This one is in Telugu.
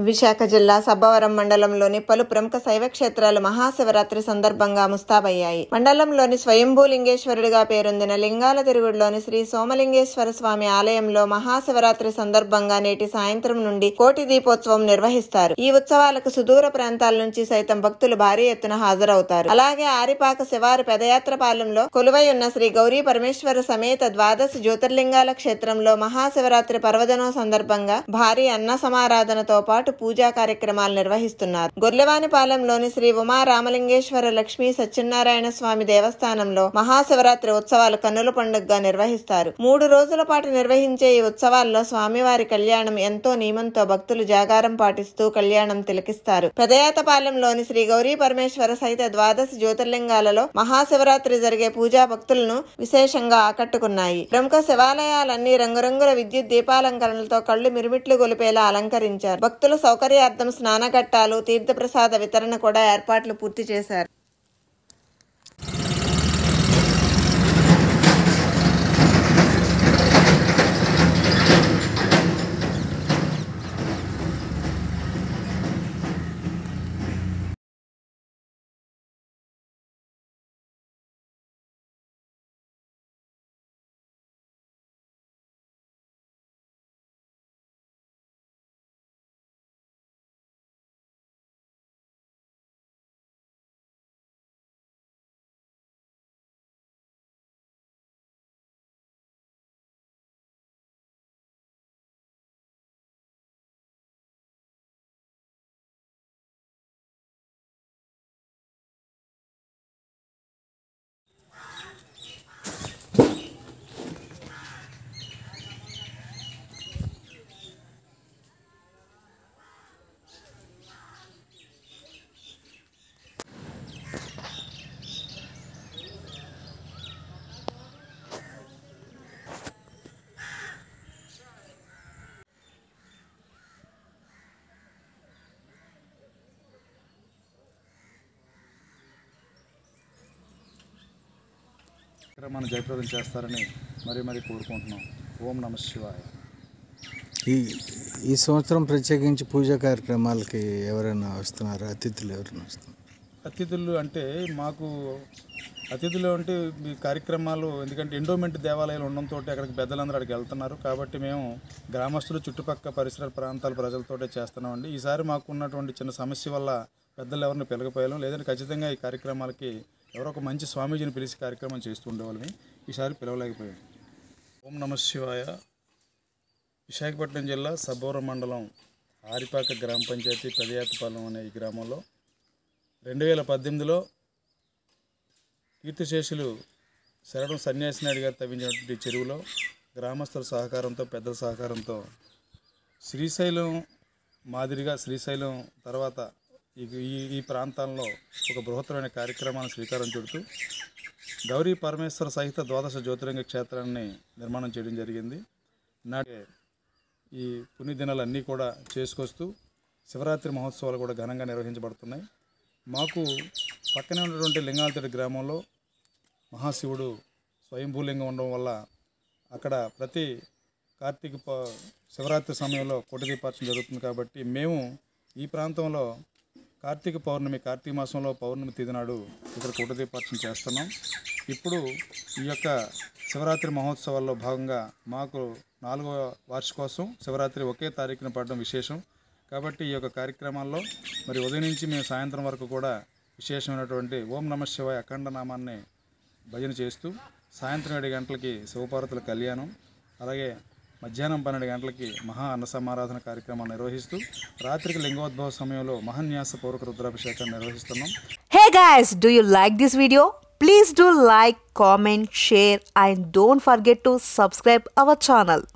విశాఖ జిల్లా సబ్బవరం మండలంలోని పలు ప్రముఖ శైవ క్షేత్రాలు మహాశివరాత్రి సందర్భంగా ముస్తాబయ్యాయి మండలంలోని స్వయంభూ లింగేశ్వరుడిగా పేరొందిన లింగాల తిరుగుడులోని శ్రీ సోమలింగేశ్వర స్వామి ఆలయంలో మహాశివరాత్రి సందర్భంగా నేటి సాయంత్రం నుండి కోటి దీపోత్సవం నిర్వహిస్తారు ఈ ఉత్సవాలకు సుదూర ప్రాంతాల నుంచి సైతం భక్తులు భారీ ఎత్తున హాజరవుతారు అలాగే ఆరిపాక శివారు పెదయాత్ర పాలెంలో కొలువై ఉన్న శ్రీ గౌరీ పరమేశ్వర సమేత ద్వాదశ జ్యోతిర్లింగాల క్షేత్రంలో మహాశివరాత్రి పర్వదినం సందర్భంగా భారీ అన్న సమారాధనతో పాటు పూజా కార్యక్రమాలు నిర్వహిస్తున్నారు గొర్లెవానిపాలెంలోని శ్రీ ఉమా రామలింగేశ్వర లక్ష్మీ సత్యనారాయణ స్వామి దేవస్థానంలో మహాశివరాత్రి ఉత్సవాలు కన్నుల పండుగగా నిర్వహిస్తారు మూడు రోజుల పాటు నిర్వహించే ఈ ఉత్సవాల్లో స్వామివారి కళ్యాణం ఎంతో నియమంతో భక్తులు జాగారం పాటిస్తూ కళ్యాణం తిలకిస్తారు పెదయాతపాలెంలోని శ్రీ గౌరీ పరమేశ్వర సహిత ద్వాదశ జ్యోతిర్లింగాలలో మహాశివరాత్రి జరిగే పూజా భక్తులను విశేషంగా ఆకట్టుకున్నాయి ప్రముఖ శివాలయాలన్నీ రంగురంగుల విద్యుత్ దీపాలంకరణలతో కళ్ళు మిరుమిట్లు గొలిపేలా అలంకరించారు భక్తుల సౌకర్యార్థం స్నానఘట్టాలు తీర్థప్రసాద వితరణ కూడా ఏర్పాట్లు పూర్తి చేశారు కార్యక్రమాన్ని జయప్రదం చేస్తారని మరీ మరీ కోరుకుంటున్నాం ఓం నమ శివాయ ఈ ఈ సంవత్సరం ప్రత్యేకించి పూజా కార్యక్రమాలకి ఎవరైనా వస్తున్నారు అతిథులు ఎవరైనా వస్తున్నారు అతిథులు అంటే మాకు అతిథులు అంటే ఈ కార్యక్రమాలు ఎందుకంటే ఎండోమెంట్ దేవాలయాలు ఉండడంతో అక్కడికి పెద్దలందరూ అక్కడికి వెళ్తున్నారు కాబట్టి మేము గ్రామస్తులు చుట్టుపక్కల పరిసర ప్రాంతాల ప్రజలతోటే చేస్తున్నామండి ఈసారి మాకు ఉన్నటువంటి చిన్న సమస్య వల్ల పెద్దలు ఎవరిని పిలకపోయాం లేదంటే ఖచ్చితంగా ఈ కార్యక్రమాలకి ఎవరో ఒక మంచి స్వామీజీని పిలిచి కార్యక్రమం చేస్తూ ఉండేవాళ్ళమి ఈసారి పిలవలేకపోయాం ఓం నమ శివాయ విశాఖపట్నం జిల్లా సబ్బోరం మండలం ఆరిపాక గ్రామ పంచాయతీ పెదయాతపాలెం అనే ఈ గ్రామంలో రెండు వేల పద్దెనిమిదిలో కీర్తిశేషులు శరణం సన్యాసి నాయుడు గారు తవ్వించినటువంటి చెరువులో గ్రామస్తుల సహకారంతో పెద్దల సహకారంతో శ్రీశైలం మాదిరిగా శ్రీశైలం తర్వాత ఈ ఈ ఈ ప్రాంతాల్లో ఒక బృహత్తరమైన కార్యక్రమాన్ని శ్రీకారం చుడుతూ గౌరీ పరమేశ్వర సహిత ద్వాదశ జ్యోతిర్లింగ క్షేత్రాన్ని నిర్మాణం చేయడం జరిగింది నాటి ఈ పుణ్యదినాలన్నీ కూడా చేసుకొస్తూ శివరాత్రి మహోత్సవాలు కూడా ఘనంగా నిర్వహించబడుతున్నాయి మాకు పక్కనే ఉన్నటువంటి లింగాలతడి గ్రామంలో మహాశివుడు స్వయంభూలింగం ఉండడం వల్ల అక్కడ ప్రతి కార్తీక ప శివరాత్రి సమయంలో కొట్టి దీపార్చన జరుగుతుంది కాబట్టి మేము ఈ ప్రాంతంలో కార్తీక పౌర్ణమి కార్తీక మాసంలో పౌర్ణమి తిథి నాడు ఇక్కడ కొట్టి దీపార్చన చేస్తున్నాం ఇప్పుడు ఈ యొక్క శివరాత్రి మహోత్సవాల్లో భాగంగా మాకు నాలుగవ వార్షికోత్సవం శివరాత్రి ఒకే తారీఖున పడడం విశేషం కాబట్టి ఈ యొక్క కార్యక్రమాల్లో మరి ఉదయం నుంచి మేము సాయంత్రం వరకు కూడా విశేషమైనటువంటి ఓం నమ శివాయ అఖండ నామాన్ని భజన చేస్తూ సాయంత్రం ఏడు గంటలకి శివపార్వతుల కళ్యాణం అలాగే మధ్యాహ్నం పన్నెండు గంటలకి మహా అన్న సమారాధన కార్యక్రమాన్ని నిర్వహిస్తూ రాత్రికి లింగోద్భవ సమయంలో మహాన్యాసపూర్వక రుద్రాభిషేకాన్ని నిర్వహిస్తున్నాం Hey guys, do you like this video? Please do like, comment, share and don't forget to subscribe our channel.